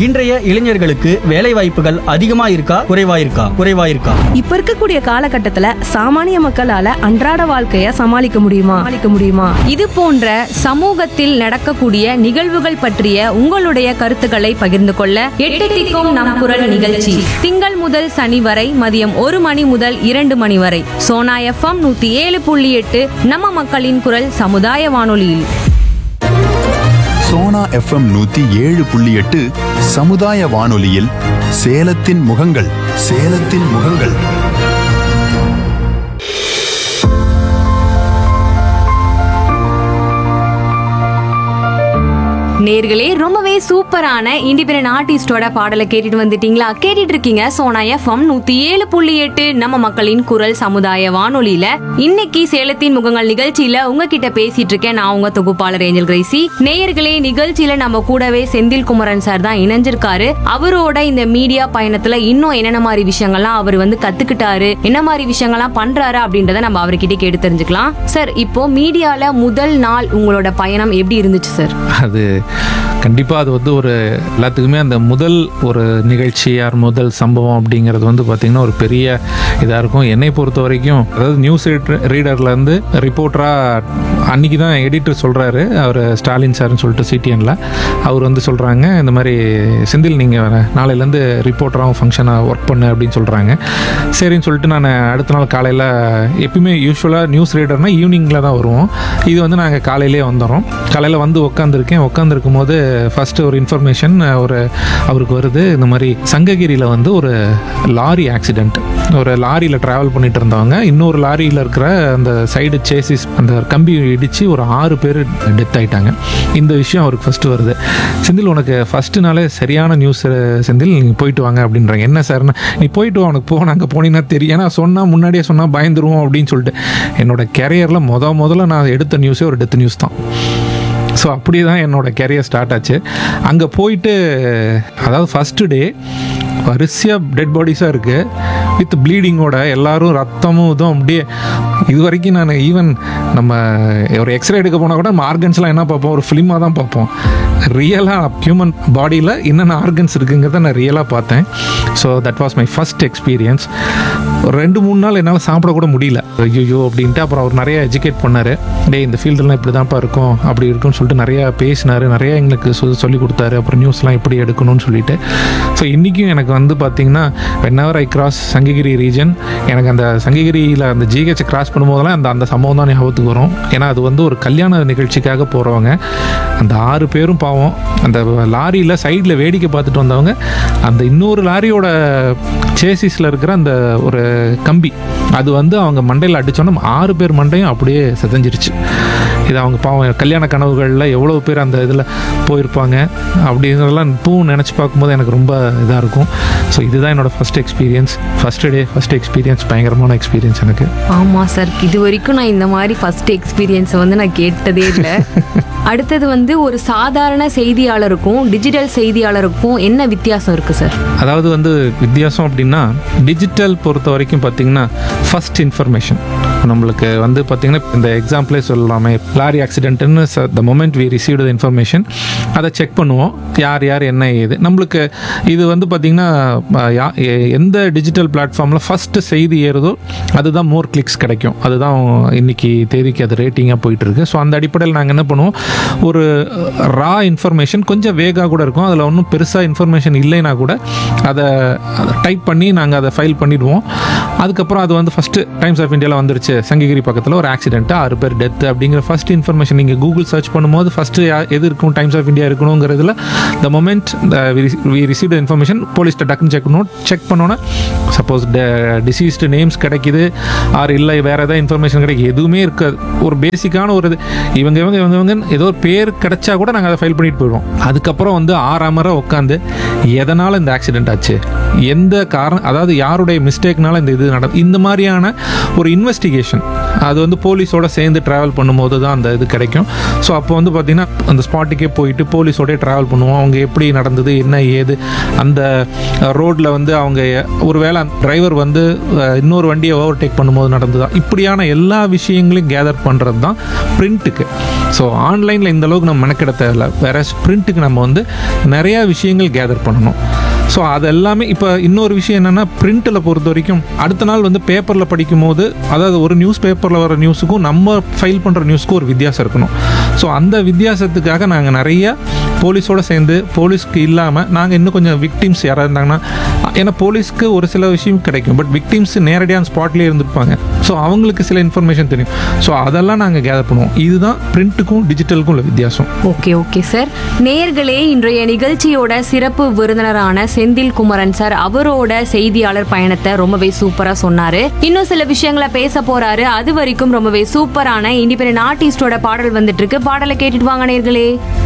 இன்றைய இளைஞர்களுக்கு வேலை வாய்ப்புகள் அதிகமா இருக்கா குறைவா இருக்கா குறைவா இருக்கா இப்ப இருக்கக்கூடிய காலகட்டத்துல சாமானிய மக்களால அன்றாட வாழ்க்கைய சமாளிக்க முடியுமா சமாளிக்க முடியுமா இது போன்ற சமூகத்தில் நடக்கக்கூடிய நிகழ்வுகள் பற்றிய உங்களுடைய கருத்துக்களை பகிர்ந்து கொள்ள எட்டு திக்கும் நம் குரல் நிகழ்ச்சி திங்கள் முதல் சனி வரை மதியம் ஒரு மணி முதல் இரண்டு மணி வரை சோனா எஃப்எம் நூத்தி ஏழு புள்ளி எட்டு நம்ம மக்களின் குரல் சமுதாய வானொலியில் சோனா எஃப்எம் நூத்தி ஏழு புள்ளி எட்டு சமுதாய வானொலியில் சேலத்தின் முகங்கள் சேலத்தின் முகங்கள் நேர்களே ரொம்பவே சூப்பரான இண்டிபெண்டன்ட் ஆர்டிஸ்டோட பாடலை கேட்டுட்டு வந்துட்டீங்களா கேட்டுட்டு இருக்கீங்க சோனா எஃப்எம் நூத்தி ஏழு புள்ளி எட்டு நம்ம மக்களின் குரல் சமுதாய வானொலியில இன்னைக்கு சேலத்தின் முகங்கள் நிகழ்ச்சியில உங்ககிட்ட பேசிட்டு இருக்கேன் நான் உங்க தொகுப்பாளர் ஏஞ்சல் கிரேசி நேயர்களே நிகழ்ச்சியில நம்ம கூடவே செந்தில் குமரன் சார் தான் இணைஞ்சிருக்காரு அவரோட இந்த மீடியா பயணத்துல இன்னும் என்னென்ன மாதிரி விஷயங்கள்லாம் அவர் வந்து கத்துக்கிட்டாரு என்ன மாதிரி விஷயங்கள்லாம் பண்றாரு அப்படின்றத நம்ம அவர்கிட்ட கேட்டு தெரிஞ்சுக்கலாம் சார் இப்போ மீடியால முதல் நாள் உங்களோட பயணம் எப்படி இருந்துச்சு சார் அது கண்டிப்பாக அது வந்து ஒரு எல்லாத்துக்குமே அந்த முதல் ஒரு நிகழ்ச்சி யார் முதல் சம்பவம் அப்படிங்கிறது வந்து பார்த்திங்கன்னா ஒரு பெரிய இதாக இருக்கும் என்னை பொறுத்த வரைக்கும் அதாவது நியூஸ் ரீடர்லேருந்து ரிப்போர்ட்டராக அன்றைக்கி தான் எடிட்டர் சொல்கிறாரு அவர் ஸ்டாலின் சார்னு சொல்லிட்டு சிடிஎனில் அவர் வந்து சொல்கிறாங்க இந்த மாதிரி செந்தில் நீங்கள் நாளையிலேருந்து ரிப்போர்ட்டராகவும் ஃபங்க்ஷனாக ஒர்க் பண்ணு அப்படின்னு சொல்கிறாங்க சரின்னு சொல்லிட்டு நான் அடுத்த நாள் காலையில் எப்பயுமே யூஸ்வலாக நியூஸ் ரீடர்னால் ஈவினிங்கில் தான் வருவோம் இது வந்து நாங்கள் காலையிலே வந்துடுறோம் காலையில் வந்து உட்காந்துருக்கேன் உட்காந்துருக்கும் போது ஃபஸ்ட்டு ஒரு இன்ஃபர்மேஷன் ஒரு அவருக்கு வருது இந்த மாதிரி சங்ககிரியில் வந்து ஒரு லாரி ஆக்சிடெண்ட் ஒரு லாரியில் ட்ராவல் பண்ணிட்டு இருந்தவங்க இன்னொரு லாரியில் இருக்கிற அந்த சைடு சேசிஸ் அந்த கம்பி இடித்து ஒரு ஆறு பேர் டெத் ஆயிட்டாங்க இந்த விஷயம் அவருக்கு ஃபஸ்ட்டு வருது செந்தில் உனக்கு ஃபஸ்ட்டு நாளே சரியான நியூஸ் செந்தில் நீங்கள் போயிட்டு வாங்க அப்படின்றாங்க என்ன சார்னா நீ போயிட்டு வா உனக்கு போன அங்கே போனீங்கன்னா தெரியும் ஏன்னா சொன்னால் முன்னாடியே சொன்னால் பயந்துருவோம் அப்படின்னு சொல்லிட்டு என்னோட கேரியரில் முத முதல்ல நான் எடுத்த நியூஸே ஒரு டெத் நியூஸ் தான் ஸோ அப்படி தான் என்னோட கேரியர் ஸ்டார்ட் ஆச்சு அங்கே போயிட்டு அதாவது ஃபஸ்ட்டு டே வரிசையாக டெட் பாடிஸாக இருக்குது வித் ப்ளீடிங்கோட எல்லாரும் ரத்தமும் இதுவும் அப்படியே இது வரைக்கும் நான் ஈவன் நம்ம ஒரு எக்ஸ்ரே எடுக்க போனால் கூட நம்ம ஆர்கன்ஸ்லாம் என்ன பார்ப்போம் ஒரு ஃபிலிமாக தான் பார்ப்போம் ரியலாக ஹியூமன் பாடியில் என்னென்ன ஆர்கன்ஸ் இருக்குங்கிறத நான் ரியலாக பார்த்தேன் so that was my first experience ஒரு ரெண்டு மூணு நாள் என்னால் சாப்பிட கூட முடியல ஐயோ அப்படின்ட்டு அப்புறம் அவர் நிறைய எஜுகேட் பண்ணார் டேய் இந்த ஃபீல்டெல்லாம் இப்படி தான்ப்பா இருக்கும் அப்படி இருக்கும்னு சொல்லிட்டு நிறையா பேசினார் நிறைய எங்களுக்கு சொல்லி சொல்லி கொடுத்தாரு அப்புறம் நியூஸ்லாம் எப்படி எடுக்கணும்னு சொல்லிட்டு ஸோ இன்றைக்கும் எனக்கு வந்து பார்த்தீங்கன்னா whenever I cross Sankagiri region எனக்கு அந்த சங்ககிரியில் அந்த ஜிஹெச் கிராஸ் பண்ணும்போதெல்லாம் அந்த அந்த சம்பவம் தான் ஞாபகத்துக்கு வரும் ஏன்னா அது வந்து ஒரு கல்யாண நிகழ்ச்சிக்காக போகிறவங்க அந்த ஆறு பேரும் பாவம் அந்த லாரியில் சைடில் வேடிக்கை பார்த்துட்டு வந்தவங்க அந்த இன்னொரு லாரியோட சேசிஸில் இருக்கிற அந்த ஒரு கம்பி அது வந்து அவங்க மண்டையில் அடித்தோன்னே ஆறு பேர் மண்டையும் அப்படியே செதஞ்சிருச்சு இது அவங்க பாவம் கல்யாண கனவுகளில் எவ்வளோ பேர் அந்த இதில் போயிருப்பாங்க அப்படிங்கிறதெல்லாம் இப்பவும் நினச்சி பார்க்கும்போது எனக்கு ரொம்ப இதாக இருக்கும் ஸோ இதுதான் என்னோடய first experience first day first experience பயங்கரமான எக்ஸ்பீரியன்ஸ் எனக்கு ஆமா சார் இது வரைக்கும் நான் இந்த மாதிரி ஃபர்ஸ்ட் எக்ஸ்பீரியன்ஸை வந்து நான் கேட்டதே இல்லை அடுத்தது வந்து ஒரு சாதாரண செய்தியாளருக்கும் டிஜிட்டல் செய்தியாளருக்கும் என்ன வித்தியாசம் இருக்கு சார் அதாவது வந்து வித்தியாசம் அப்படின்னா டிஜிட்டல் பொறுத்த வரைக்கும் பார்த்தீங்கன்னா ஃபர்ஸ்ட் இன்ஃபர்மேஷன் நம்மளுக்கு வந்து பார்த்தீங்கன்னா இந்த எக்ஸாம்பிளே சொல்லலாமே லாரி ஆக்சிடென்ட்னு the moment we receive the information அதை செக் பண்ணுவோம் யார் யார் என்ன ஏது நம்மளுக்கு இது வந்து பார்த்திங்கன்னா யா- எ- எந்த டிஜிட்டல் பிளாட்ஃபார்மில் ஃபஸ்ட்டு செய்தி ஏறுதோ அதுதான் மோர் கிளிக்ஸ் கிடைக்கும் அதுதான் இன்னைக்கு தேதிக்கு அது ரேட்டிங்காக போயிட்டு இருக்கு ஸோ அந்த அடிப்படையில் நாங்கள் என்ன பண்ணுவோம் ஒரு ரா இன்ஃபர்மேஷன் கொஞ்சம் வேகாக கூட இருக்கும் அதில் ஒன்றும் பெருசாக இன்ஃபர்மேஷன் இல்லைனா கூட அதை டைப் பண்ணி நாங்கள் அதை ஃபைல் பண்ணிடுவோம் அதுக்கப்புறம் அது வந்து ஃபஸ்ட்டு டைம்ஸ் ஆஃப் இந்தியாவில் வந்துருச்சு சங்ககிரி பக்கத்தில் ஒரு ஆக்சிடென்ட்டு ஆறு பேர் டெத் அப்படிங்கிற ஃபர்ஸ்ட் இன்ஃபர்மேஷன் நீங்கள் கூகுள் சர்ச் பண்ணும்போது ஃபஸ்ட்டு எது இருக்கும் டைம்ஸ் ஆஃப் இந்தியா இருக்கணுங்கிறதுல the moment we receive information போலீஸ்ட்ட டக்குன்னு செக் பண்ணணும் செக் பண்ணோன்னே சப்போஸ் டிசீஸ்டு நேம்ஸ் கிடைக்குது ஆர் இல்லை வேறு ஏதாவது இன்ஃபர்மேஷன் கிடைக்கும் எதுவுமே இருக்காது ஒரு பேசிக்கான ஒரு இது இவங்க இவங்க இவங்க இவங்க ஏதோ ஒரு பேர் கிடைச்சா கூட நாங்கள் அதை ஃபைல் பண்ணிட்டு போயிடுவோம் அதுக்கப்புறம் வந்து ஆறாமரை உட்காந்து எதனால் இந்த ஆக்சிடென்ட் ஆச்சு எந்த காரணம் அதாவது யாருடைய மிஸ்டேக்னால இந்த இது நடந்தது நட இந்த மாதிரியான ஒரு இன்வெஸ்டிகேஷன் அது வந்து போலீஸோட சேர்ந்து ட்ராவல் பண்ணும்போது தான் அந்த இது கிடைக்கும் ஸோ அப்போ வந்து பார்த்திங்கன்னா அந்த ஸ்பாட்டுக்கே போயிட்டு போலீஸோடய ட்ராவல் பண்ணுவோம் அவங்க எப்படி நடந்தது என்ன ஏது அந்த ரோட்டில் வந்து அவங்க ஒருவேளை டிரைவர் வந்து அஹ், இன்னொரு வண்டியை ஓவர்டேக் பண்ணும்போது நடந்ததா இப்படியான எல்லா விஷயங்களையும் கேதர் பண்ணுறது தான் பிரிண்ட்டுக்கு ஸோ ஆன்லைனில் இந்த அளவுக்கு நம்ம மெனக்கிட தேவையில்ல வேற பிரிண்ட்டுக்கு நம்ம வந்து நிறையா விஷயங்கள் கேதர் பண்ணணும் ஸோ அது எல்லாமே இப்போ இன்னொரு விஷயம் என்னென்னா பிரிண்ட்டில் பொறுத்த வரைக்கும் அடுத்த நாள் வந்து பேப்பரில் படிக்கும்போது அதாவது ஒரு நியூஸ் பேப்பரில் வர நியூஸுக்கும் நம்ம ஃபைல் பண்ணுற நியூஸுக்கும் ஒரு வித்தியாசம் இருக்கணும் ஸோ அந்த வித்தியாசத்துக்காக நாங்கள் நிறைய போலீஸோட சேர்ந்து போலீஸ்க்கு இல்லாமல் நாங்கள் இன்னும் கொஞ்சம் விக்டிம்ஸ் யாராக இருந்தாங்கன்னா ஏன்னா போலீஸ்க்கு ஒரு சில விஷயம் கிடைக்கும் பட் விக்டிம்ஸ் நேரடியாக ஸ்பாட்லேயே இருந்திருப்பாங்க ஸோ அவங்களுக்கு சில இன்ஃபர்மேஷன் தெரியும் ஸோ அதெல்லாம் நாங்கள் கேதர் பண்ணுவோம் இதுதான் பிரிண்ட்டுக்கும் டிஜிட்டலுக்கும் உள்ள வித்தியாசம் ஓகே ஓகே சார் நேர்களே இன்றைய நிகழ்ச்சியோட சிறப்பு விருந்தினரான செந்தில் குமரன் சார் அவரோட செய்தியாளர் பயணத்தை ரொம்பவே சூப்பரா சொன்னாரு இன்னும் சில விஷயங்களை பேச போறாரு அது வரைக்கும் ரொம்பவே சூப்பரான இண்டிபெண்டன்ட் ஆர்டிஸ்டோட பாடல் வந்துட்டு இருக்கு பாடலை கேட்டுட்டு வாங்க நேர்களே